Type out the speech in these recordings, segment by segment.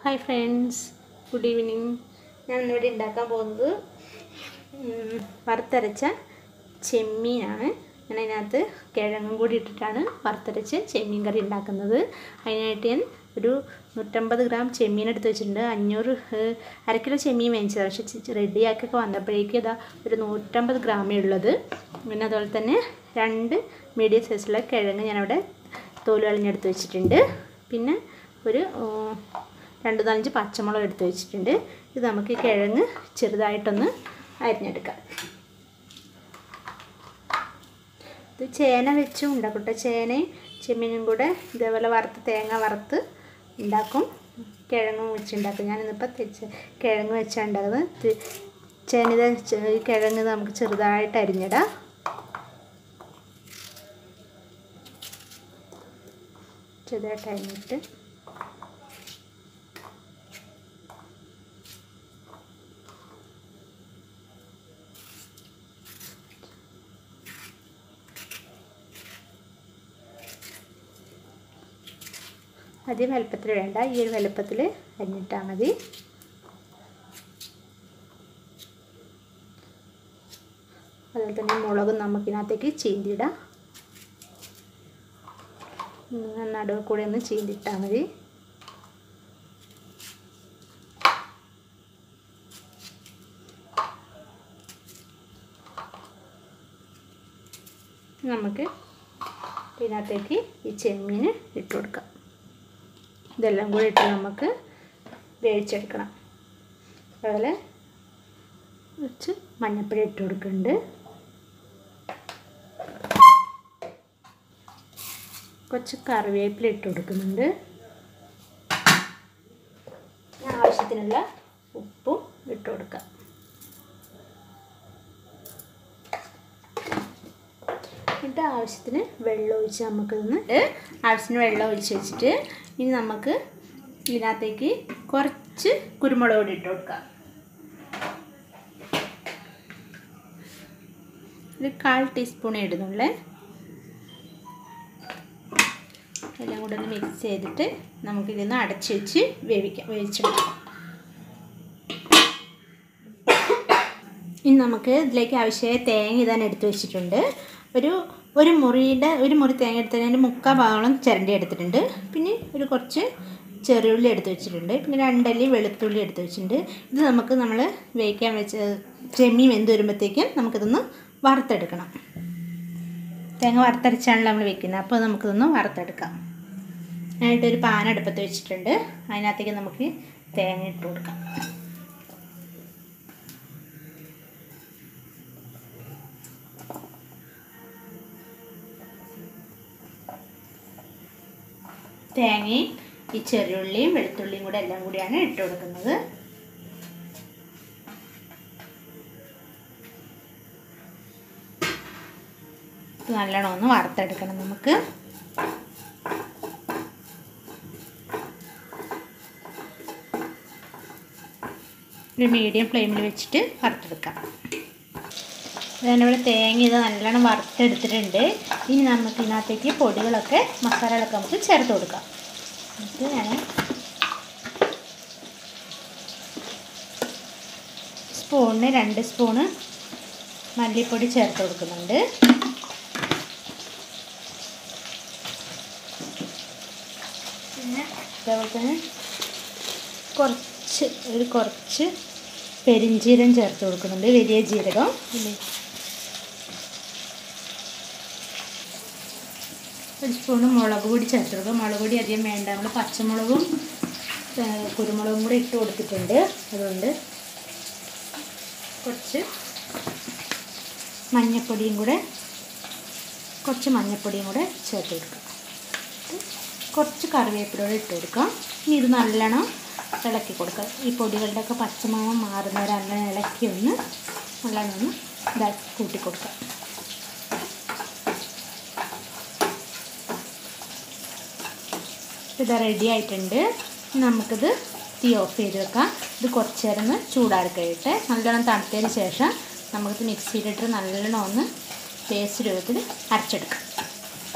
Hi friends good evening ഞാൻ ഇന്നിവിടെ ഉണ്ടാക്കാൻ പോകുന്നത് ഉം, വറുത്തരച്ച ചെമ്മീനാണ് ഞാൻ അതിനകത്ത് കിഴങ്ങും കൂടി ഇട്ടിട്ടാണ് വറുത്തരച്ച് ചെമ്മീൻ കറി ഉണ്ടാക്കുന്നത് അതിനായിട്ട് ഞാൻ ഒരു നൂറ്റമ്പത് ഗ്രാം ചെമ്മീൻ എടുത്ത് വെച്ചിട്ടുണ്ട് അഞ്ഞൂറ് ഏഹ്, അര കിലോ ചെമ്മീൻ മേടിച്ചത് പക്ഷേ റെഡിയാക്കിയൊക്കെ വന്നപ്പോഴേക്കും ഇതാ ഒരു നൂറ്റമ്പത് ഗ്രാമേ ഉള്ളത് പിന്നെ അതുപോലെ തന്നെ രണ്ട് മീഡിയം സൈസിലുള്ള കിഴങ്ങ് ഞാനവിടെ തോല് കളഞ്ഞെടുത്ത് വെച്ചിട്ടുണ്ട് പിന്നെ ഒരു ഉം, രണ്ട് നാലഞ്ച് പച്ചമുളക് എടുത്ത് വെച്ചിട്ടുണ്ട് ഇത് നമുക്ക് ഈ കിഴങ്ങ് ചെറുതായിട്ടൊന്ന് അരിഞ്ഞെടുക്കാം ഇത് ചേന വെച്ചും ഉണ്ടാക്കും ചേനയും ചെമ്മീനും കൂടെ ഇതേപോലെ വറുത്ത് തേങ്ങ വറുത്ത് ഉണ്ടാക്കും കിഴങ്ങും വെച്ചുണ്ടാക്കും ഞാനിന്നിപ്പോൾ തെച്ച് കിഴങ്ങ് വെച്ചാണ് ഉണ്ടാക്കുന്നത് ഇത് ചേന ഇത് ചെ- ഈ കിഴങ്ങ് നമുക്ക് ചെറുതായിട്ട് അരിഞ്ഞിടാം ചെറുതായിട്ട് അരിഞ്ഞിട്ട് അധികം വലുപ്പത്തിൽ വേണ്ട ഈ ഒരു വലുപ്പത്തിൽ അരിഞ്ഞിട്ടാൽ മതി അതുപോലെ തന്നെ മുളകും നമുക്കിനകത്തേക്ക് ചീന്തിയിടാം ഇങ്ങനെ നടുവ് കൂടെ ഒന്ന് ചീന്തിട്ടാൽ മതി നമുക്ക് ഇതിനകത്തേക്ക് ഈ ചെമ്മീൻ ഇട്ട് കൊടുക്കാം ഇതെല്ലാം കൂടി ഇട്ട് നമുക്ക് വേവിച്ചെടുക്കണം അതുപോലെ കുറച്ച് മഞ്ഞപ്പൊടി ഇട്ട് കൊടുക്കുന്നുണ്ട് കുറച്ച് കറിവേപ്പില ഇട്ട് കൊടുക്കുന്നുണ്ട് പിന്നെ ആവശ്യത്തിനുള്ള ഉപ്പും ഇട്ട് കൊടുക്കാം എന്നിട്ട് ആവശ്യത്തിന് വെള്ളം ഒഴിച്ച് നമുക്കിതൊന്ന് ആവശ്യത്തിന് വെള്ളം ഒഴിച്ച് വെച്ചിട്ട് ഇനി നമുക്ക് ഇതിനകത്തേക്ക് കുറച്ച് കുരുമുളക് പൊടി ഇട്ട് കൊടുക്കാം ഒരു കാൽ ടീസ്പൂൺ ഇടുന്നുള്ളേ എല്ലാം കൂടെ ഒന്ന് മിക്സ് ചെയ്തിട്ട് നമുക്കിതൊന്ന് അടച്ച് വെച്ച് വേവിക്കാം വേവിച്ചെടുക്കാം ഇനി നമുക്ക് ഇതിലേക്ക് ആവശ്യമായ തേങ്ങ ഇതാൻ എടുത്ത് വെച്ചിട്ടുണ്ട് ഒരു ഒരു മുറിയുടെ ഒരു മുറി തേങ്ങ എടുത്തതിൻ്റെ മുക്കാൽ ഭാഗം ചിരണ്ടി എടുത്തിട്ടുണ്ട് പിന്നെ ഒരു കുറച്ച് ചെറിയുള്ളി എടുത്ത് വെച്ചിട്ടുണ്ട് പിന്നെ രണ്ടല്ലി വെളുത്തുള്ളി എടുത്ത് വെച്ചിട്ടുണ്ട് ഇത് നമുക്ക് നമ്മൾ വേവിക്കാൻ വെച്ച ചെമ്മീൻ വെന്ത് വരുമ്പോഴത്തേക്കും നമുക്കിതൊന്ന് വറുത്തെടുക്കണം തേങ്ങ വറുത്തരച്ചാണല്ലോ നമ്മൾ വെക്കുന്നത് അപ്പോൾ നമുക്കിതൊന്ന് വറുത്തെടുക്കാം അതിനായിട്ടൊരു പാൻ അടുപ്പത്ത് വെച്ചിട്ടുണ്ട് അതിനകത്തേക്ക് നമുക്ക് തേങ്ങ ഇട്ട് കൊടുക്കാം തേങ്ങയും ഈ ചെറിയുള്ളിയും വെളുത്തുള്ളിയും കൂടെ എല്ലാം കൂടിയാണ് ഇട്ട് കൊടുക്കുന്നത് ഇത് നല്ലോണം ഒന്ന് വറുത്തെടുക്കണം നമുക്ക് ഒരു മീഡിയം ഫ്ലെയിമിൽ വെച്ചിട്ട് വറുത്തെടുക്കാം ഞാനിവിടെ തേങ്ങ ഇത് നല്ലോണം വറുത്തെടുത്തിട്ടുണ്ട് ഇനി നമുക്ക് ഇതിനകത്തേക്ക് പൊടികളൊക്കെ മസാലകളൊക്കെ നമുക്ക് ചേർത്ത് കൊടുക്കാം എന്നിട്ട് ഞാൻ സ്പൂണിന് രണ്ട് സ്പൂണ് മല്ലിപ്പൊടി ചേർത്ത് കൊടുക്കുന്നുണ്ട് പിന്നെ അതേപോലെ തന്നെ കുറച്ച് ഒരു കുറച്ച് പെരിഞ്ജീരകം ചേർത്ത് കൊടുക്കുന്നുണ്ട് വലിയ ജീരകം ഇല്ലേ? ഒരു സ്പൂണ് മുളക് പൊടി ചേർത്ത് കൊടുക്കുക മുളക് പൊടി അധികം വേണ്ട നമ്മൾ പച്ചമുളകും ഏഹ്, കുരുമുളകും കൂടി ഇട്ട് കൊടുത്തിട്ടുണ്ട് അതുകൊണ്ട് കുറച്ച് മഞ്ഞൾപ്പൊടിയും കൂടെ കുറച്ച് മഞ്ഞൾപ്പൊടിയും കൂടെ ചേർത്ത് കൊടുക്കുക കുറച്ച് കറിവേപ്പിലൂടെ ഇട്ട് കൊടുക്കാം ഇനി ഇത് നല്ലോണം ഇളക്കി കൊടുക്കുക ഈ പൊടികളുടെ ഒക്കെ പച്ചമണം മാറുന്നവരെ നല്ല ഇളക്കി ഒന്ന് നല്ലോണം ഒന്ന് ഇതാക്കി കൂട്ടി കൊടുക്കുക ഇത് റെഡി ആയിട്ടുണ്ട് നമുക്കിത് തീ ഓഫ് ചെയ്ത് വെക്കാം ഇത് കുറച്ച് നേരം ഒന്ന് ചൂടാറി കഴിയട്ടെ നല്ലോണം തണുത്തതിന് ശേഷം നമുക്കിത് മിക്സിയിലിട്ട് നല്ലോണം ഒന്ന് പേസ്റ്റ് രൂപത്തിൽ അരച്ചെടുക്കാം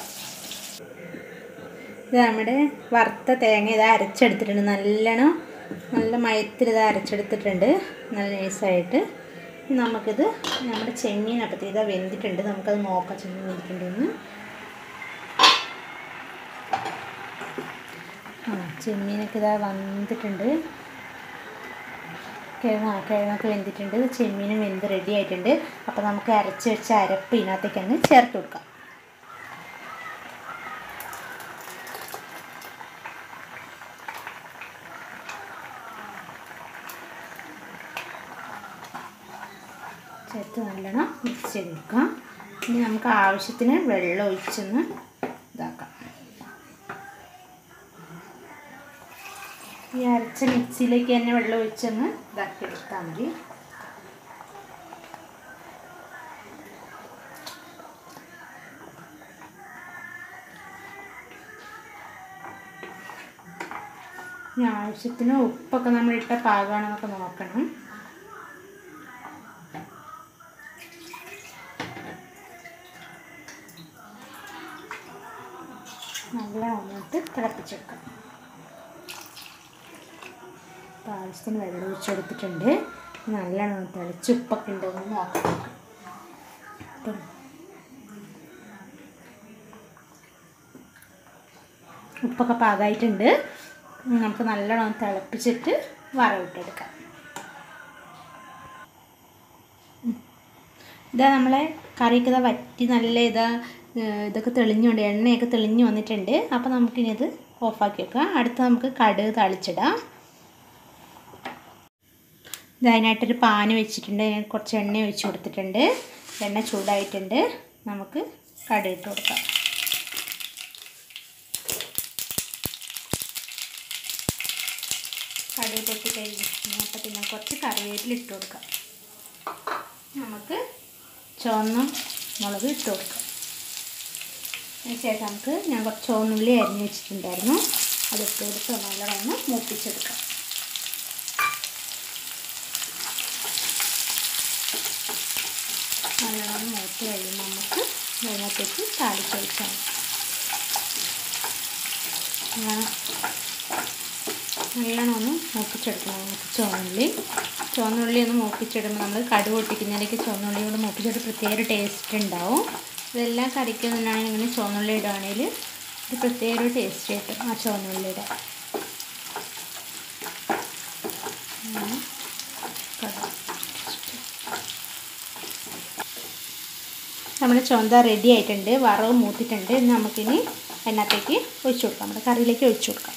ഇത് നമ്മുടെ വറുത്ത തേങ്ങ ഇത് അരച്ചെടുത്തിട്ടുണ്ട് നല്ലോണം നല്ല മയത്തിൽ ഇത് അരച്ചെടുത്തിട്ടുണ്ട് നല്ല നൈസായിട്ട് ഇനി നമുക്കിത് നമ്മുടെ ചെമ്മീൻ അപ്പത്തേക്ക് ഇതാ വെന്തിട്ടുണ്ട് നമുക്കത് നോക്കാം ചെമ്മീൻ വെന്തിട്ടുണ്ടെന്ന് ആ ചെമ്മീനൊക്കെ ഇതാ വന്നിട്ടുണ്ട് കിഴങ്ങ് ആ കിഴങ്ങൊക്കെ വെന്തിട്ടുണ്ട് ചെമ്മീനും വെന്ത് റെഡി ആയിട്ടുണ്ട് അപ്പോൾ നമുക്ക് അരച്ച് വെച്ച അരപ്പ് ഇതിനകത്തേക്ക് അങ്ങ് ചേർത്ത് കൊടുക്കാം ചേർത്ത് നല്ലോണം മിക്സ് ചെയ്ത് കൊടുക്കാം ഇനി നമുക്ക് ആവശ്യത്തിന് വെള്ളം ഒഴിച്ചൊന്ന് ഇതാക്കാം ഈ അരച്ച മിക്സിയിലേക്ക് തന്നെ വെള്ളം ഒഴിച്ചൊന്ന് ഇതാക്കി എടുത്താൽ മതി ഇനി ആവശ്യത്തിന് ഉപ്പൊക്കെ നമ്മൾ ഇട്ട പാകമാണെന്നൊക്കെ നോക്കണം നല്ല വന്നിട്ട് തിളപ്പിച്ചെടുക്കാം അപ്പോൾ ആവശ്യത്തിന് വെള്ളം ഒഴിച്ച് കൊടുത്തിട്ടുണ്ട് നല്ലോണം തിളച്ച് ഉപ്പൊക്കെ ഉണ്ടോ എന്ന് നോക്കാം നമുക്ക്. അപ്പം ഉപ്പൊക്കെ പാകമായിട്ടുണ്ട് ഇനി നമുക്ക് നല്ലോണം തിളപ്പിച്ചിട്ട് വറവിട്ടെടുക്കാം ഉം. ഇതാ നമ്മളെ കറിയൊക്കെ ഇതാ വറ്റി നല്ല ഇതാ ഏഹ് ഇതൊക്കെ തെളിഞ്ഞുകൊണ്ട് എണ്ണയൊക്കെ തെളിഞ്ഞു വന്നിട്ടുണ്ട് അപ്പോൾ നമുക്കിനി ഇത് ഓഫാക്കി വെക്കാം അടുത്ത് നമുക്ക് കടുക് തളിച്ചിടാം ഇത് അതിനായിട്ടൊരു പാന് വെച്ചിട്ടുണ്ട് ഞാൻ കുറച്ച് എണ്ണ ഒഴിച്ച് കൊടുത്തിട്ടുണ്ട് എണ്ണ ചൂടായിട്ടുണ്ട് നമുക്ക് കടുക് ഇട്ട് കൊടുക്കാം കടുക് പൊട്ടി കഴിഞ്ഞു അപ്പോൾ പിന്നെ കുറച്ച് കറിവേപ്പില ഇട്ട് കൊടുക്കാം നമുക്ക് ചുവന്ന മുളക് ഇട്ട് കൊടുക്കാം അതിന് ശേഷം നമുക്ക് ഞാൻ കുറച്ച് ചുവന്നുള്ളി അരിഞ്ഞ് വെച്ചിട്ടുണ്ടായിരുന്നു അതിട്ട് കൊടുത്ത് നല്ലോണം മൂപ്പിച്ചെടുക്കാം നല്ലോണം മൂത്ത് കഴിയുമ്പോൾ നമുക്ക് അതിനകത്തേക്ക് താളിച്ചൊഴിച്ചാൽ അങ്ങനെ നല്ലോണം ഒന്ന് മൂപ്പിച്ചെടുക്കണം നമുക്ക് ചുവന്നുള്ളി ചുവന്നുള്ളി ഒന്ന് മൂപ്പിച്ചിടുമ്പോൾ നമ്മൾ കടുക് പൊട്ടിക്കുന്നതിലേക്ക് ചുവന്നുള്ളി കൂടെ മൂപ്പിച്ചിട്ട് പ്രത്യേക ഒരു ടേസ്റ്റ് ഉണ്ടാവും ഇതെല്ലാം കറിക്ക് തന്നെയാണ് ഇങ്ങനെ ചുവന്നുള്ളി ഇടുകയാണെങ്കിൽ ഒരു പ്രത്യേക ഒരു ടേസ്റ്റ് കിട്ടും ആ ചുവന്നുള്ളിയുടെ അങ്ങനെ കടുക് നമ്മുടെ ചുവന്ത റെഡി ആയിട്ടുണ്ട് വറവ് മൂത്തിട്ടുണ്ട് ഇനി നമുക്കിനി എണ്ണത്തേക്ക് ഒഴിച്ചു കൊടുക്കാം നമ്മുടെ കറിയിലേക്ക് ഒഴിച്ചു കൊടുക്കാം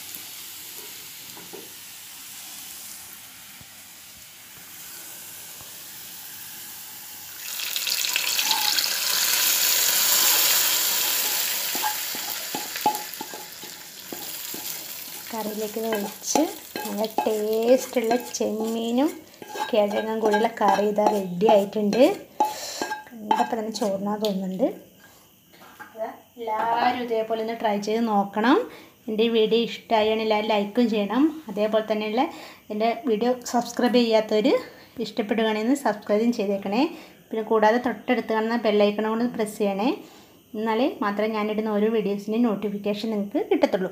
കറിയിലേക്ക് ഇത് ഒഴിച്ച് നല്ല ടേസ്റ്റുള്ള ചെമ്മീനും കിഴങ്ങും കൂടിയുള്ള കറി ഇതാ റെഡി ആയിട്ടുണ്ട് കണ്ടപ്പോൾ തന്നെ ചോറിനാ തോന്നുന്നുണ്ട് ഇതാ എല്ലാവരും ഇതേപോലെ ഒന്ന് ട്രൈ ചെയ്ത് നോക്കണം എൻ്റെ ഈ വീഡിയോ ഇഷ്ടമായാണ് എല്ലാവരും ലൈക്കും ചെയ്യണം അതേപോലെ തന്നെയുള്ള എൻ്റെ വീഡിയോ സബ്സ്ക്രൈബ് ചെയ്യാത്തവർ ഇഷ്ടപ്പെടുകയാണെങ്കിൽ സബ്സ്ക്രൈബും ചെയ്തേക്കണേ പിന്നെ കൂടാതെ തൊട്ടടുത്ത് കാണുന്ന ബെല്ലൈക്കണം കൊണ്ട് പ്രസ് ചെയ്യണേ എന്നാലേ മാത്രമേ ഞാനിടുന്ന ഓരോ വീഡിയോസിൻ്റെ നോട്ടിഫിക്കേഷൻ നിങ്ങൾക്ക് കിട്ടത്തുള്ളൂ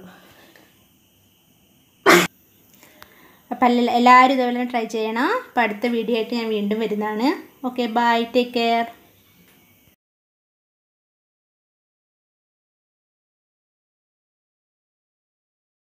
അപ്പം എല്ലാ എല്ലാവരും ഇതേപോലെ ട്രൈ ചെയ്യണം അപ്പോൾ അടുത്ത വീഡിയോ ആയിട്ട് ഞാൻ വീണ്ടും വരുന്നതാണ് ഓക്കെ ബൈ ടേക്ക് കെയർ